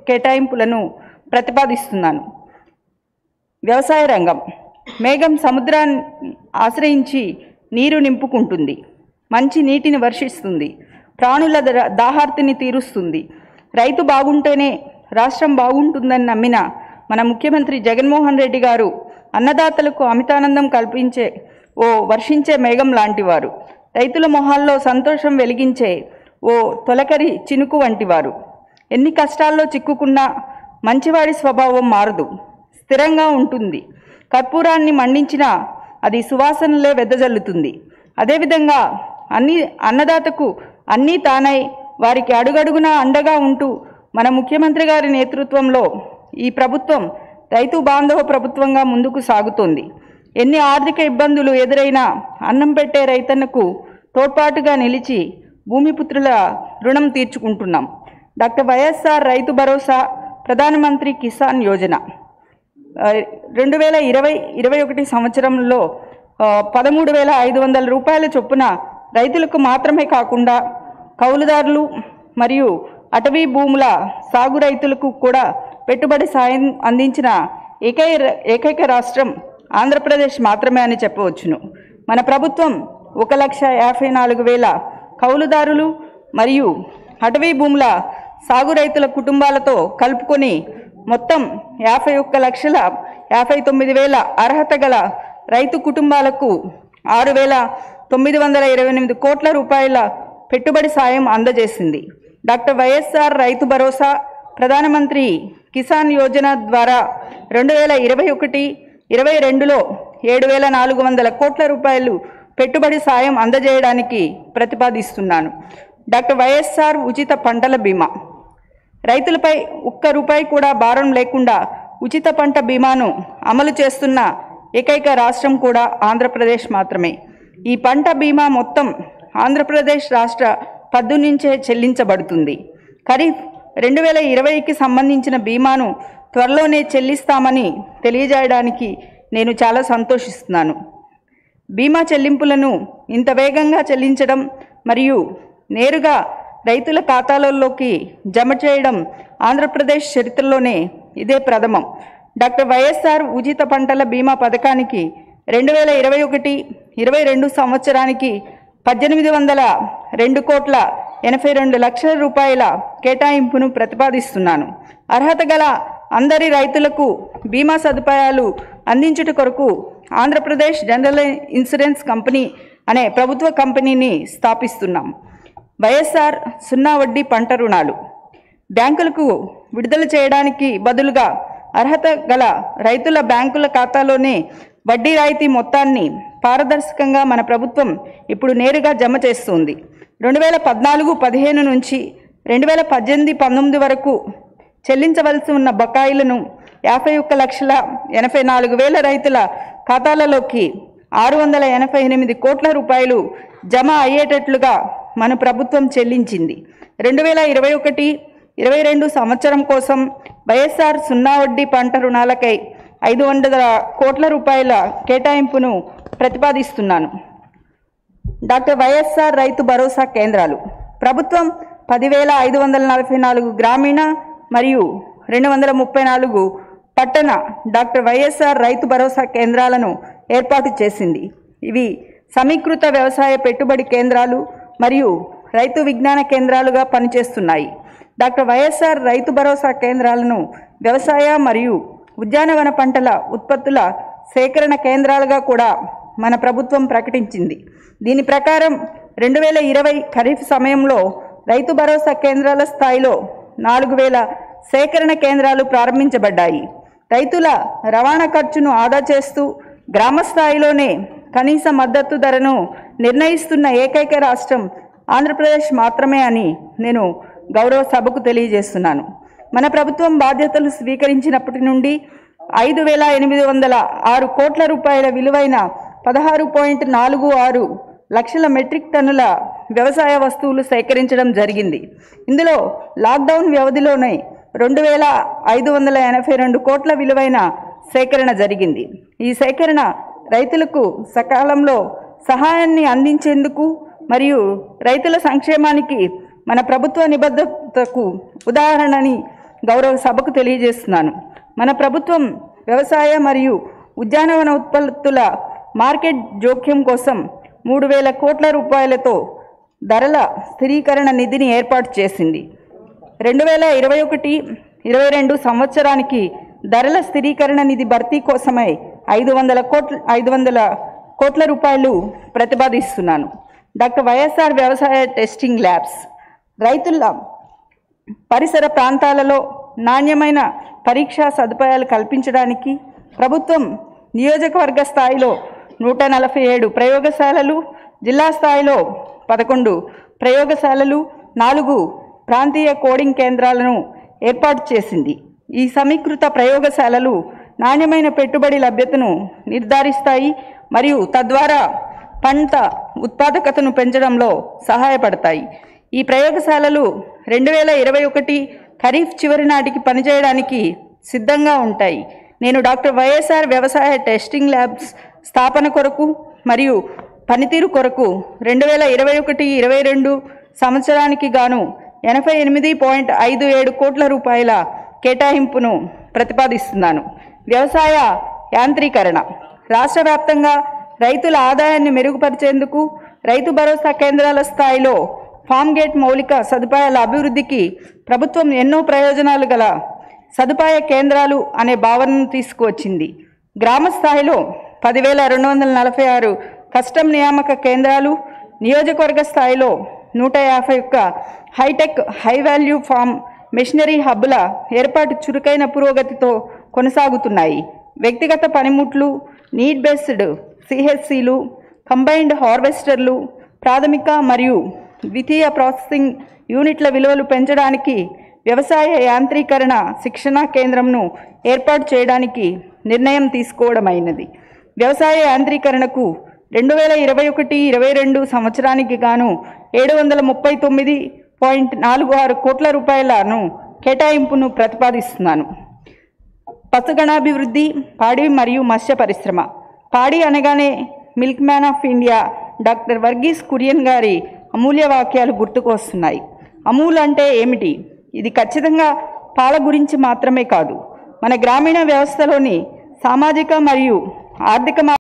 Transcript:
కేటాయింపులను ప్రతిపాదిస్తున్నాను వ్యవసాయ రంగం మేఘం సముద్రాన్ని ఆశ్రయించి నీరు నింపుకుంటుంది మంచి నీటిని వర్షిస్తుంది ప్రాణుల ద- దాహార్తిని తీరుస్తుంది రైతు బాగుంటేనే రాష్ట్రం బాగుంటుందని నమ్మిన మన ముఖ్యమంత్రి జగన్మోహన్ రెడ్డి గారు అన్నదాతలకు అమితానందం కల్పించే ఓ వర్షించే మేఘం లాంటివారు రైతుల మొహాల్లో సంతోషం వెలిగించే ఓ తొలకరి చినుకు వంటివారు ఎన్ని కష్టాల్లో చిక్కుకున్నా మంచివాడి స్వభావం మారదు స్థిరంగా ఉంటుంది కర్పూరాన్ని మండించినా అది సువాసనలే వెదజల్లుతుంది అదేవిధంగా అన్ని అన్నదాతకు అన్నీ తానై వారికి అడుగడుగునా అండగా ఉంటూ మన ముఖ్యమంత్రి గారి నేతృత్వంలో ఈ ప్రభుత్వం రైతు బాంధవ ప్రభుత్వంగా ముందుకు సాగుతోంది ఎన్ని ఆర్థిక ఇబ్బందులు ఎదురైనా అన్నం పెట్టే రైతన్నకు తోడ్పాటుగా నిలిచి భూమిపుత్రుల రుణం తీర్చుకుంటున్నాం డాక్టర్ వైఎస్ఆర్ రైతు భరోసా ప్రధానమంత్రి కిసాన్ యోజన ఆ, రెండు వేల ఇరవై ఇరవై ఒకటి సంవత్సరంలో ఆ, పదమూడు వేల ఐదు వందల రూపాయల చొప్పున రైతులకు మాత్రమే కాకుండా కౌలుదారులు మరియు అటవీ భూముల సాగు రైతులకు కూడా పెట్టుబడి సాయం అందించిన ఏకై ఏకైక రాష్ట్రం ఆంధ్రప్రదేశ్ మాత్రమే అని చెప్పవచ్చును మన ప్రభుత్వం ఒక లక్ష యాభై నాలుగు వేల కౌలుదారులు మరియు అటవీ భూముల సాగు రైతుల కుటుంబాలతో కలుపుకొని మొత్తం యాభై ఒక్క లక్షల యాభై తొమ్మిది వేల అర్హత గల రైతు కుటుంబాలకు ఆరు వేల తొమ్మిది వందల ఇరవై ఎనిమిది కోట్ల రూపాయల పెట్టుబడి సాయం అందజేసింది డాక్టర్ వైఎస్ఆర్ రైతు భరోసా ప్రధానమంత్రి కిసాన్ యోజన ద్వారా రెండు వేల ఇరవై ఒకటి ఇరవై రెండులో ఏడు వేల నాలుగు వందల కోట్ల రూపాయలు పెట్టుబడి సాయం అందజేయడానికి ప్రతిపాదిస్తున్నాను డాక్టర్ వైఎస్ఆర్ ఉచిత పంటల బీమా రైతులపై ఒక్క రూపాయి కూడా భారం లేకుండా ఉచిత పంట బీమాను అమలు చేస్తున్న ఏకైక రాష్ట్రం కూడా ఆంధ్రప్రదేశ్ మాత్రమే ఈ పంట బీమా మొత్తం ఆంధ్రప్రదేశ్ రాష్ట్ర పద్దు నుంచే చెల్లించబడుతుంది ఖరీఫ్ రెండు వేల ఇరవైకి సంబంధించిన బీమాను త్వరలోనే చెల్లిస్తామని తెలియజేయడానికి నేను చాలా సంతోషిస్తున్నాను బీమా చెల్లింపులను ఇంత వేగంగా చెల్లించడం మరియు నేరుగా రైతుల ఖాతాలలోకి జమ చేయడం ఆంధ్రప్రదేశ్ చరిత్రలోనే ఇదే ప్రథమం డాక్టర్ వైఎస్ఆర్ ఉచిత పంటల బీమా పథకానికి రెండు వేల ఇరవై ఒకటి ఇరవై రెండు సంవత్సరానికి పద్దెనిమిది వందల రెండు కోట్ల ఎనభై రెండు లక్షల రూపాయల కేటాయింపును ప్రతిపాదిస్తున్నాను అర్హత గల అందరి రైతులకు బీమా సదుపాయాలు అందించుట కొరకు ఆంధ్రప్రదేశ్ జనరల్ ఇన్సూరెన్స్ కంపెనీ అనే ప్రభుత్వ కంపెనీని స్థాపిస్తున్నాం వైఎస్ఆర్ సున్నా వడ్డీ పంట రుణాలు బ్యాంకులకు విడుదల చేయడానికి బదులుగా అర్హత గల రైతుల బ్యాంకుల ఖాతాలోనే వడ్డీ రాయితీ మొత్తాన్ని పారదర్శకంగా మన ప్రభుత్వం ఇప్పుడు నేరుగా జమ చేస్తుంది రెండు వేల పద్నాలుగు పదిహేను నుంచి రెండు వేల పద్దెనిమిది పంతొమ్మిది వరకు చెల్లించవలసి ఉన్న బకాయిలను యాభై ఒక్క లక్షల ఎనభై నాలుగు వేల రైతుల ఖాతాలలోకి ఆరు వందల ఎనభై ఎనిమిది కోట్ల రూపాయలు జమ అయ్యేటట్లుగా మన ప్రభుత్వం చెల్లించింది రెండు వేల ఇరవై ఒకటి ఇరవై రెండు సంవత్సరం కోసం వైఎస్ఆర్ సున్నా వడ్డీ పంట రుణాలకై ఐదు వందల కోట్ల రూపాయల కేటాయింపును ప్రతిపాదిస్తున్నాను డాక్టర్ వైఎస్ఆర్ రైతు భరోసా కేంద్రాలు ప్రభుత్వం పదివేల ఐదు వందల నలభై నాలుగు గ్రామీణ మరియు రెండు వందల ముప్పై నాలుగు పట్టణ డాక్టర్ వైఎస్ఆర్ రైతు భరోసా కేంద్రాలను ఏర్పాటు చేసింది ఇవి సమీకృత వ్యవసాయ పెట్టుబడి కేంద్రాలు మరియు రైతు విజ్ఞాన కేంద్రాలుగా పనిచేస్తున్నాయి డాక్టర్ వైఎస్ఆర్ రైతు భరోసా కేంద్రాలను వ్యవసాయ మరియు ఉద్యానవన పంటల ఉత్పత్తుల సేకరణ కేంద్రాలుగా కూడా మన ప్రభుత్వం ప్రకటించింది దీని ప్రకారం రెండు వేల ఇరవై ఖరీఫ్ సమయంలో రైతు భరోసా కేంద్రాల స్థాయిలో నాలుగు వేల సేకరణ కేంద్రాలు ప్రారంభించబడ్డాయి రైతుల రవాణా ఖర్చును ఆదా చేస్తూ గ్రామ స్థాయిలోనే కనీస మద్దతు ధరను నిర్ణయిస్తున్న ఏకైక రాష్ట్రం ఆంధ్రప్రదేశ్ మాత్రమే అని నేను గౌరవ సభకు తెలియజేస్తున్నాను మన ప్రభుత్వం బాధ్యతలు స్వీకరించినప్పటి నుండి ఐదు వేల ఎనిమిది వందల ఆరు కోట్ల రూపాయల విలువైన పదహారు పాయింట్ నాలుగు ఆరు లక్షల మెట్రిక్ టన్నుల వ్యవసాయ వస్తువులు సేకరించడం జరిగింది ఇందులో లాక్డౌన్ వ్యవధిలోనే రెండు వేల ఐదు వందల ఎనభై రెండు కోట్ల విలువైన సేకరణ జరిగింది ఈ సేకరణ రైతులకు సకాలంలో సహాయాన్ని అందించేందుకు మరియు రైతుల సంక్షేమానికి మన ప్రభుత్వ నిబద్ధతకు ఉదాహరణని గౌరవ సభకు తెలియజేస్తున్నాను మన ప్రభుత్వం వ్యవసాయ మరియు ఉద్యానవన ఉత్పత్తుల మార్కెట్ జోక్యం కోసం మూడు వేల కోట్ల రూపాయలతో ధరల స్థిరీకరణ నిధిని ఏర్పాటు చేసింది రెండు వేల ఇరవై ఒకటి ఇరవై రెండు సంవత్సరానికి ధరల స్థిరీకరణ నిధి భర్తీ కోసమై ఐదు వందల కోట్ల ఐదు వందల కోట్ల రూపాయలు ప్రతిపాదిస్తున్నాను డాక్టర్ వైఎస్ఆర్ వ్యవసాయ టెస్టింగ్ ల్యాబ్స్ రైతుల పరిసర ప్రాంతాలలో నాణ్యమైన పరీక్షా సదుపాయాలు కల్పించడానికి ప్రభుత్వం నియోజకవర్గ స్థాయిలో నూట నలభై ఏడు ప్రయోగశాలలు జిల్లా స్థాయిలో పదకొండు ప్రయోగశాలలు నాలుగు ప్రాంతీయ కోడింగ్ కేంద్రాలను ఏర్పాటు చేసింది ఈ సమీకృత ప్రయోగశాలలు నాణ్యమైన పెట్టుబడి లభ్యతను నిర్ధారిస్తాయి మరియు తద్వారా పంట ఉత్పాదకతను పెంచడంలో సహాయపడతాయి ఈ ప్రయోగశాలలు రెండు వేల ఇరవై ఒకటి ఖరీఫ్ చివరి నాటికి పనిచేయడానికి సిద్ధంగా ఉంటాయి నేను డాక్టర్ వైఎస్ఆర్ వ్యవసాయ టెస్టింగ్ ల్యాబ్స్ స్థాపన కొరకు మరియు పనితీరు కొరకు రెండు వేల ఇరవై ఒకటి ఇరవై రెండు సంవత్సరానికి గాను ఎనభై ఎనిమిది పాయింట్ ఐదు ఏడు కోట్ల రూపాయల కేటాయింపును ప్రతిపాదిస్తున్నాను వ్యవసాయ యాంత్రీకరణ రాష్ట్ర వ్యాప్తంగా రైతుల ఆదాయాన్ని మెరుగుపరిచేందుకు రైతు భరోసా కేంద్రాల స్థాయిలో ఫామ్ గేట్ మౌలిక సదుపాయాల అభివృద్ధికి ప్రభుత్వం ఎన్నో ప్రయోజనాలు గల సదుపాయ కేంద్రాలు అనే భావనను తీసుకువచ్చింది గ్రామ స్థాయిలో పదివేల రెండు వందల నలభై ఆరు కస్టమ్ నియామక కేంద్రాలు నియోజకవర్గ స్థాయిలో నూట యాభై ఒక్క high tech high value farm machinery హబ్బుల ఏర్పాటు చురుకైన పురోగతితో కొనసాగుతున్నాయి వ్యక్తిగత పనిముట్లు నీడ్ బేస్డ్ సిహెచ్సిలు కంబైన్డ్ హార్వెస్టర్లు ప్రాథమిక మరియు ద్వితీయ ప్రాసెసింగ్ యూనిట్ల విలువలు పెంచడానికి వ్యవసాయ యాంత్రీకరణ శిక్షణా కేంద్రంను ఏర్పాటు చేయడానికి నిర్ణయం తీసుకోవడమైనది వ్యవసాయ యాంత్రీకరణకు రెండు వేల ఇరవై ఒకటి ఇరవై రెండు సంవత్సరానికి గాను ఏడు వందల ముప్పై తొమ్మిది పాయింట్ నాలుగు ఆరు కోట్ల రూపాయలను కేటాయింపును ప్రతిపాదిస్తున్నాను పశుగణాభివృద్ధి పాడి మరియు మత్స్య పరిశ్రమ పాడి అనగానే milkman of India doctor Varghese Kurien గారి అమూల్య వాక్యాలు గుర్తుకు వస్తున్నాయి అమూల్ అంటే ఏమిటి ఇది ఖచ్చితంగా పాల గురించి మాత్రమే కాదు మన గ్రామీణ వ్యవస్థలోని సామాజిక మరియు ఆర్థిక మా